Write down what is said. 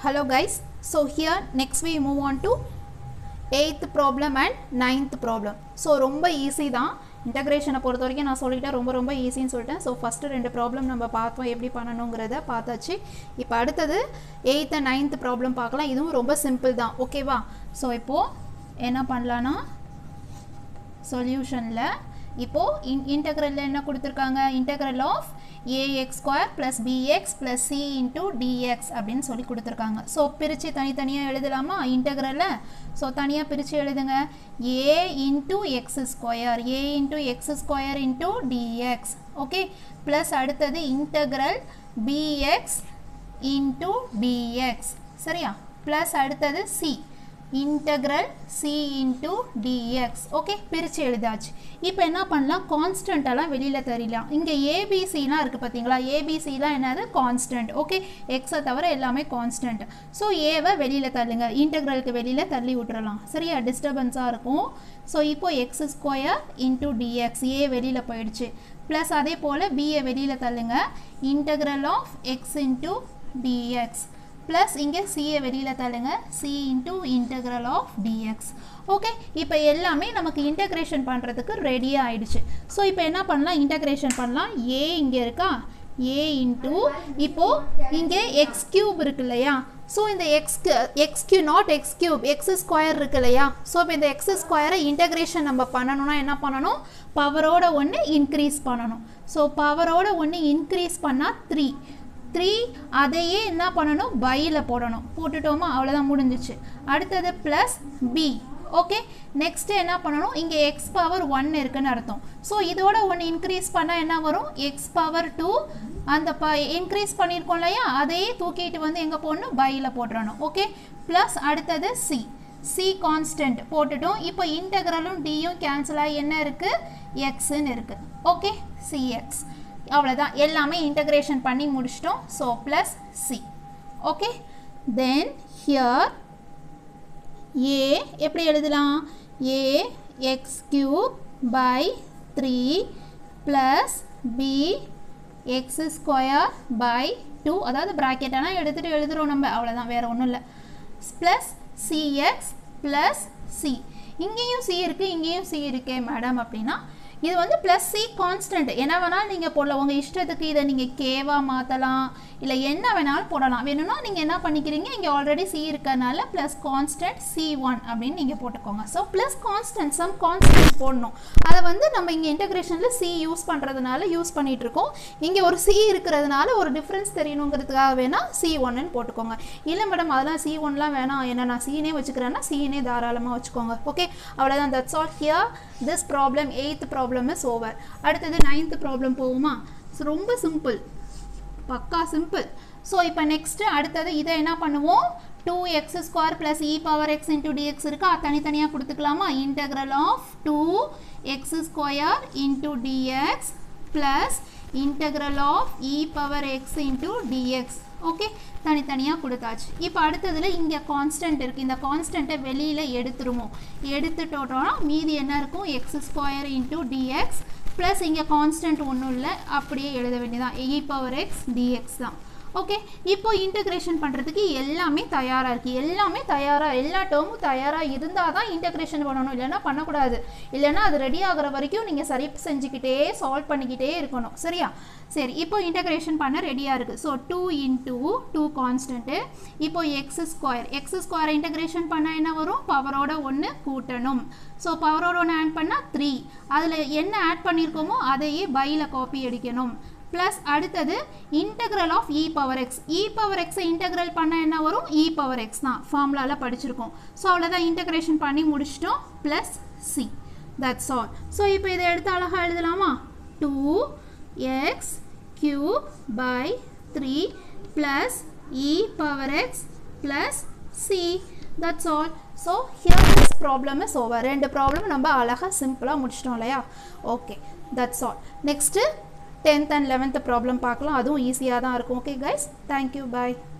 hello guys so here next we move on to eighth problem and ninth problem so ரொம்ப easy தான் இன்டகிரேஷனை பொறுத்த வரைக்கும் நான் சொல்லிட்டேன் ரொம்ப ரொம்ப ஈஸின்னு சொல்லிட்டேன் ஸோ ஃபஸ்ட்டு ரெண்டு ப்ராப்ளம் நம்ம பார்த்தோம் எப்படி பண்ணணுங்கிறத பார்த்தாச்சு இப்போ அடுத்தது எயித்து நைன்த் ப்ராப்ளம் பார்க்கலாம் இதுவும் ரொம்ப சிம்பிள் தான் ஓகேவா ஸோ இப்போது என்ன பண்ணலான்னா சொல்யூஷனில் இப்போது இன் இன்டெக்ரலில் என்ன கொடுத்துருக்காங்க integral of a x square plus b x plus C into d x அப்படின்னு சொல்லி கொடுத்துருக்காங்க ஸோ பிரித்து தனித்தனியாக எழுதலாமா இன்டெக்ரலில் ஸோ தனியாக பிரித்து எழுதுங்க a into x square a into x square into d x okay plus அடுத்தது இன்டெக்ரல் பிஎக்ஸ் இன்டூ டிஎக்ஸ் சரியா ப்ளஸ் அடுத்தது C integral C into d x okay பிரித்து எழுதாச்சு இப்போ என்ன பண்ணலாம் கான்ஸ்டன்ட்டெல்லாம் வெளியில் தரலாம் இங்கே ஏபிசிலாம் இருக்குது பார்த்தீங்களா ஏபிசிலாம் என்னது கான்ஸ்டன்ட் ஓகே எக்ஸை தவிர எல்லாமே கான்ஸ்டன்ட் ஸோ ஏவை வெளியில் தள்ளுங்க இன்டகிரலுக்கு வெளியில் தள்ளி விட்டுறலாம் சரியா டிஸ்டர்பன்ஸாக இருக்கும் ஸோ இப்போ x square into d x a வெளியில் போயிடுச்சு ப்ளஸ் அதே போல் பிஏ வெளியில் தள்ளுங்க integral of x into d x plus இங்கே சியை வெளியில் தள்ளுங்க C into integral of d x okay இப்போ எல்லாமே நமக்கு இன்டகிரேஷன் பண்ணுறதுக்கு ரெடியாக ஆயிடுச்சு ஸோ இப்போ என்ன பண்ணலாம் இன்டகிரேஷன் பண்ணலாம் ஏ இங்கே இருக்கா ஏ இன்டூ இப்போது இங்கே எக்ஸ் கியூப் இருக்கு இல்லையா ஸோ இந்த x x q not x cube x square இருக்கு இல்லையா ஸோ இப்போ இந்த எக்ஸ் ஸ்கொயரை இன்டகிரேஷன் நம்ம பண்ணணும்னா என்ன பண்ணணும் பவரோட ஒன்று இன்க்ரீஸ் பண்ணணும் ஸோ பவரோட ஒன்று இன்க்ரீஸ் பண்ணால் த்ரீ த்ரீ அதையே என்ன பண்ணணும் பையில் போடணும் போட்டுட்டோமா அவ்வளோதான் முடிஞ்சிச்சு அடுத்தது ப்ளஸ் பி ஓகே நெக்ஸ்ட்டு என்ன பண்ணணும் இங்கே எக்ஸ் பவர் ஒன் இருக்குன்னு அர்த்தம் ஸோ இதோட ஒன்று இன்க்ரீஸ் பண்ணால் என்ன வரும் எக்ஸ் பவர் டூ அந்த ப இன்க்ரீஸ் பண்ணியிருக்கோம் இல்லையா அதையே தூக்கிட்டு வந்து எங்கே போடணும் பையில் போட்டுறணும் ஓகே ப்ளஸ் அடுத்தது சி சி கான்ஸ்டன்ட் போட்டுட்டோம் இப்போ இன்டகிரலும் டியும் கேன்சல் ஆகி என்ன இருக்குது எக்ஸுன்னு இருக்குது ஓகே சிஎக்ஸ் அவ்வளோதான் எல்லாமே இன்டகிரேஷன் பண்ணி முடிச்சிட்டோம் so plus C okay then here a எப்படி எழுதலாம் a x cube by three plus b x square by two அதாவது ப்ராக்கெட்டெல்லாம் எடுத்துகிட்டு எழுதுகிறோம் நம்ம அவ்வளோதான் வேறு ஒன்றும் இல்லை ப்ளஸ் சிஎக்ஸ் ப்ளஸ் சி இங்கேயும் சி இருக்குது இங்கேயும் சி இருக்கே மேடம் அப்படின்னா இது வந்து ப்ளஸ் சி கான்ஸ்டன்ட் என்ன வேணாலும் நீங்கள் போடலாம் உங்கள் இஷ்டத்துக்கு இதை நீங்கள் கேவாக மாற்றலாம் இல்லை என்ன வேணாலும் போடலாம் வேணும்னா நீங்கள் என்ன பண்ணிக்கிறீங்க இங்கே ஆல்ரெடி சி இருக்கறனால ப்ளஸ் கான்ஸ்டன்ட் சி ஒன் அப்படின்னு நீங்கள் போட்டுக்கோங்க so plus constant sum constant போடணும் அதை வந்து நம்ம இங்கே இன்டகிரேஷனில் சி யூஸ் பண்ணுறதுனால யூஸ் பண்ணிகிட்டு இருக்கோம் இங்கே ஒரு சி இருக்கிறதுனால ஒரு டிஃப்ரென்ஸ் தெரியணுங்கிறதுக்காக வேணால் சி ஒன்னு போட்டுக்கோங்க இல்லை மேடம் அதெல்லாம் சி ஒன்லாம் வேணாம் என்ன நான் சீனே வச்சுக்கிறேன்னா சீனே தாராளமாக வச்சுக்கோங்க ஓகே அவ்வளோதான் that's all here this problem eighth problem is over அடுத்தது நைன்த் ப்ராப்ளம் போகுமா ஸோ ரொம்ப சிம்பிள் பக்கா சிம்பிள் ஸோ இப்போ நெக்ஸ்ட்டு அடுத்தது இதை என்ன பண்ணுவோம் two x square plus e power x into d x இருக்கா தனித்தனியாக கொடுத்துக்கலாமா integral of two x square into d x plus integral of e power x into d x okay தனித்தனியாக கொடுத்தாச்சு இப்போ அடுத்ததில் இங்கே கான்ஸ்டன்ட் இருக்குது இந்த கான்ஸ்டண்ட்டை வெளியில் எடுத்துருவோம் எடுத்துட்டோட்டோன்னா மீதி என்ன இருக்கும் x square into d x plus இங்கே கான்ஸ்டன்ட் ஒன்றும் இல்லை அப்படியே எழுத வேண்டியதான் இ பவர் எக்ஸ் டிஎக்ஸ் தான் ஓகே இப்போ இன்டகிரேஷன் பண்ணுறதுக்கு எல்லாமே தயாராக இருக்குது எல்லாமே தயாராக எல்லா டேர்மும் தயாராக இருந்தால் தான் இன்டகிரேஷன் பண்ணணும் இல்லைன்னா பண்ணக்கூடாது இல்லைன்னா அது ரெடி ஆகிற வரைக்கும் நீங்கள் சரி செஞ்சுக்கிட்டே சால்வ் பண்ணிக்கிட்டே இருக்கணும் சரியா சரி இப்போ இன்டகிரேஷன் பண்ண ரெடியாக இருக்குது so two into two constant இப்போ x square x square integration பண்ணால் என்ன வரும் பவரோட ஒன்று கூட்டணும் ஸோ பவரோட ஒன்று ஆட் பண்ணால் த்ரீ அதில் என்ன ஆட் பண்ணியிருக்கோமோ அதையே பையில் காப்பி அடிக்கணும் ப்ளஸ் அடுத்தது integral of e power x e power எக்ஸை இன்டகிரல் பண்ண என்ன வரும் இ பவர் எக்ஸ் தான் ஃபார்முலாவில் படிச்சிருக்கோம் ஸோ அவ்வளோதான் இன்டகிரேஷன் பண்ணி முடிச்சிட்டோம் plus C that's all so இப்போ இதை எடுத்து அழகாக எழுதலாமா two x cube by three plus e power x plus C that's all so here this problem is over ரெண்டு ப்ராப்ளம் நம்ம அழகாக சிம்பிளாக முடிச்சிட்டோம் இல்லையா okay that's all next tenth and eleventh problem பார்க்கலாம் அதுவும் ஈஸியாக தான் இருக்கும் ஓகே கைஸ் தேங்க்யூ பாய்